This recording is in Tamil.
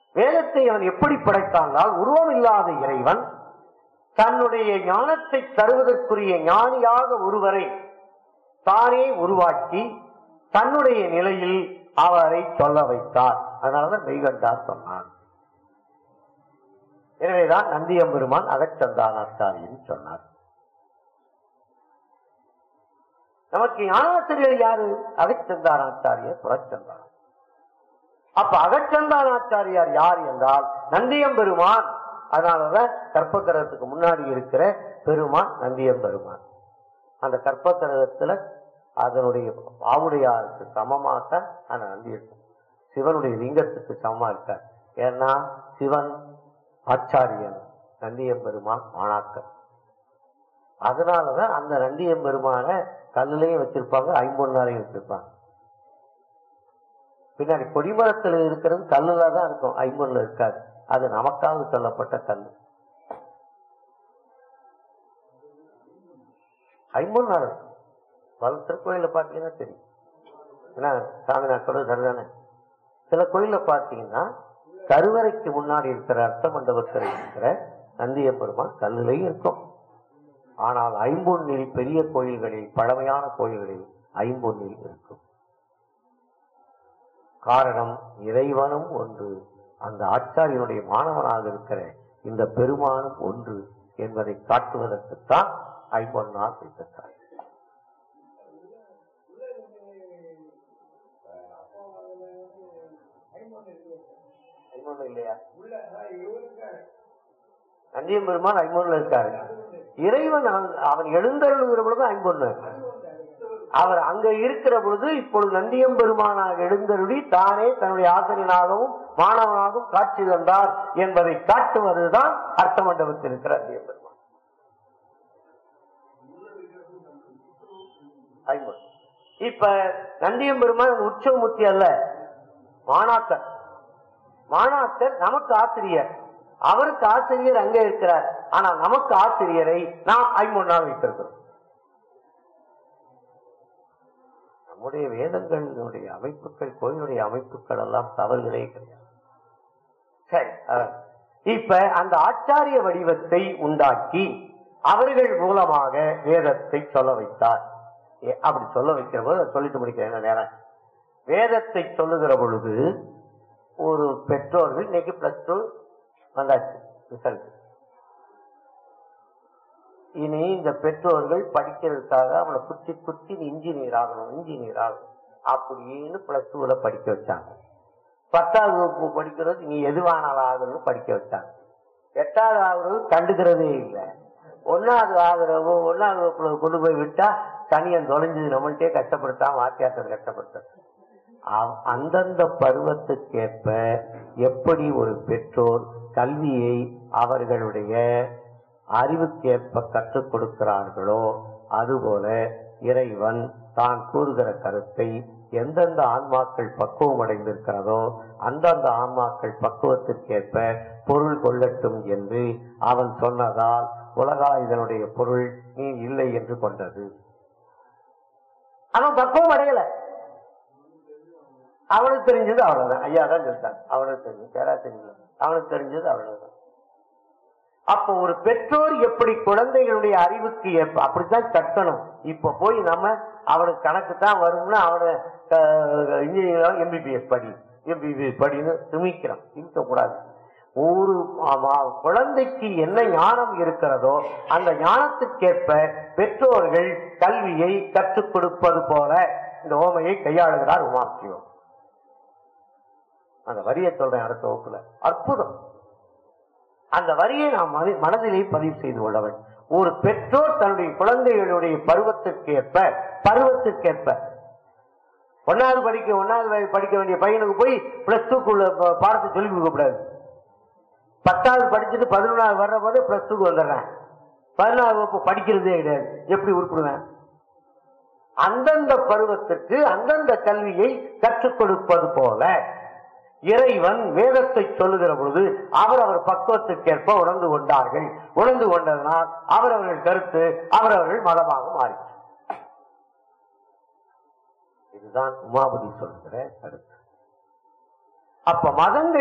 வேதத்தை அவன் எப்படி படைத்தானால் உருவம் இல்லாத இறைவன் தன்னுடைய ஞானத்தை தருவதற்குரிய ஞானியாக ஒருவரை தானே உருவாக்கி தன்னுடைய நிலையில் அவரை சொல்ல வைத்தார் அதனாலதான் மெய்கண்டார் சொன்னார் எனவேதான் நந்தியம்பெருமான் அகச்சந்தானாச்சாரியின் சொன்னார் நமக்கு ஞானாசிரியர் யாரு அகச்சந்தானாச்சாரியர் புறச்சந்தார் அப்ப அகச்சந்தானாச்சாரியார் யார் என்றால் நந்தியம்பெருமான் அதனாலதான் கற்பக்கிரகத்துக்கு முன்னாடி இருக்கிற பெருமான் நந்தியம்பெருமான் அந்த கற்பக்கிரகத்துல அதனுடைய ஆவுடையாருக்கு சமமாக அந்த நந்தி இருக்கும் சிவனுடைய லிங்கத்துக்கு சமமா இருக்கார் ஏன்னா சிவன் ஆச்சாரியன் நந்தியம்பெருமான் மாணாக்கர் அதனாலதான் அந்த நந்தியம்பெருமான கல்லுலையும் வச்சிருப்பாங்க ஐம்பொன்னாலையும் வச்சிருப்பாங்க பின்னாடி கொடிமரத்தில் இருக்கிறது கல்லுல தான் இருக்கும் ஐம்பொன்ல இருக்காது அது நமக்காக சொல்லப்பட்ட கல் ஐம்பொன்னால இருக்கும் பல திருக்கோயில பார்த்தீங்கன்னா தெரியும் ஏன்னா சாமி நான் சொல்றது சரிதானே சில கோயில பார்த்தீங்கன்னா கருவறைக்கு முன்னாடி இருக்கிற அர்த்த மண்டபத்தில் இருக்கிற நந்திய பெருமான் கல்லுலையும் இருக்கும் ஆனால் ஐம்பொன்னில் பெரிய கோயில்களில் பழமையான கோயில்களில் ஐம்பொன்னில் இருக்கும் காரணம் இறைவனும் ஒன்று அந்த ஆச்சாரியனுடைய மாணவனாக இருக்கிற இந்த பெருமானும் ஒன்று என்பதை காட்டுவதற்குத்தான் ஐம்பொன்னால் வைத்தார் ஐம்பொன்னு இல்லையா நந்தியம் பெருமான் ஐம்பொன்னுல இருக்காரு இறைவன் அவன்- அவன் எழுந்தருளுகிற பொழுது ஐம்பொன்னு அவர் அங்க இருக்கிற பொழுது இப்பொழுது நந்தியம் பெருமானாக எழுந்தருளி தானே தன்னுடைய ஆசிரியனாகவும் மாணவனாகவும் காட்சி தந்தார் என்பதை காட்டுவதுதான் அர்த்த மண்டபத்தில் இருக்கிற நந்தியம் பெருமான் ஐம்பொன் இப்ப நந்தியம் பெருமான் உற்சவமூர்த்தி அல்ல மாணாக்கர் மாணாக்கர் நமக்கு ஆசிரியர் அவருக்கு ஆசிரியர் அங்கே இருக்கிறார் ஆனா நமக்கு ஆசிரியரை நாம் ஐம்பொன்னாக வைத்திருக்கிறோம் நம்முடைய வேதங்களினுடைய அமைப்புகள் கோயிலுடைய அமைப்புகள் எல்லாம் தவறுகளே கிடையாது சரி அதான். இப்ப அந்த ஆச்சாரிய வடிவத்தை உண்டாக்கி அவர்கள் மூலமாக வேதத்தை சொல்ல வைத்தார் ஏ, அப்படி சொல்ல வைக்கிற போது அதை சொல்லிட்டு முடிக்கிறேன் இந்த நேரம் வேதத்தை சொல்லுகிற பொழுது ஒரு பெற்றோர்கள் இன்னைக்கு பிளஸ் டூ வந்தாச்சு ரிசல்ட் இனி இந்த பெற்றோர்கள் படிக்கிறதுக்காக அவனை குத்தி குத்தி நீ இன்ஜினியர் ஆகணும் இன்ஜினியர் ஆகணும் அப்படின்னு பிளஸ் டூல படிக்க வச்சாங்க பத்தாவது வகுப்பு படிக்கிறது நீ எதுவானாலும் ஆகணும்னு படிக்க வச்சாங்க எட்டாவது ஆகுறது கண்டுக்கிறதே இல்லை ஒன்னாவது ஆகுறவோ ஒன்னாவது வகுப்புல கொண்டு போய் விட்டா தனியன் தொலைஞ்சது நம்மள்கிட்டயே கஷ்டப்படுத்தாம வாத்தியாசர் கஷ்டப்படுத்த அவ்- அந்தந்த பருவத்துக்கேற்ப எப்படி ஒரு பெற்றோர் கல்வியை அவர்களுடைய அறிவுக்கேற்ப கற்றுக் கொடுக்கிறார்களோ அதுபோல இறைவன் தான் கூறுகிற கருத்தை எந்தெந்த ஆன்மாக்கள் பக்குவம் அடைந்திருக்கிறதோ அந்தந்த ஆன்மாக்கள் பக்குவத்திற்கேற்ப பொருள் கொள்ளட்டும் என்று அவன் சொன்னதால் உலகா இதனுடைய பொருள் நீ இல்லை என்று கொண்டது அவன் பக்குவம் அடையல அவனுக்கு தெரிஞ்சது அவ்வளவுதான் ஐயா தான் சொல்லிட்டான் அவனுக்கு தெரிஞ்சது பேரா தெரியல அவனுக்கு தெரிஞ்சது அவ்வளவுதான் அப்ப ஒரு பெற்றோர் எப்படி குழந்தைகளுடைய அறிவுக்கு ஏற்ப அப்படித்தான் கட்டணும் இப்ப போய் நம்ம அவனுக்கு கணக்கு தான் வரும்னா அவனை இன்ஜினியர் எம்பிபிஎஸ் படி எம்பிபிஎஸ் படின்னு துமிக்கிறான் இருக்க கூடாது ஒரு ஆமா- குழந்தைக்கு என்ன ஞானம் இருக்கிறதோ அந்த ஞானத்துக்கேற்ப பெற்றோர்கள் கல்வியை கற்றுக் கொடுப்பது போல இந்த ஓமையை கையாளுகிறார் உமாசிவம் அந்த வரியை சொல்றேன் அடுத்த வகுப்புல அற்புதம் அந்த வரியை நாம் மனி- மனதிலே பதிவு செய்து கொள்ள வேண்டும் ஒரு பெற்றோர் தன்னுடைய குழந்தைகளுடைய பருவத்திற்கேற்ப பருவத்திற்கேற்ப ஒன்னாவது படிக்க ஒன்னாவது வயது படிக்க வேண்டிய பையனுக்கு போய் பிளஸ் டூக்குள்ள ப- பாடத்தை சொல்லிக் கொடுக்க கூடாது பத்தாவது படிச்சுட்டு பதினொன்றாவது வர்ற போது பிளஸ் டூக்கு வந்துடுறேன் பதினாறு வகுப்பு படிக்கிறதே கிடையாது எப்படி உருப்பிடுவேன் அந்தந்த பருவத்திற்கு அந்தந்த கல்வியை கற்றுக் கொடுப்பது போல இறைவன் வேதத்தை சொல்லுகிற பொழுது அவர் அவர் பக்குவத்துக்கேற்ப உணர்ந்து கொண்டார்கள் உணர்ந்து கொண்டதனால் அவரவர்கள் கருத்து அவரவர்கள் மதமாக மாறிச்சு இதுதான் உமாபதி சொல்கிற கருத்து அப்ப மதங்கள்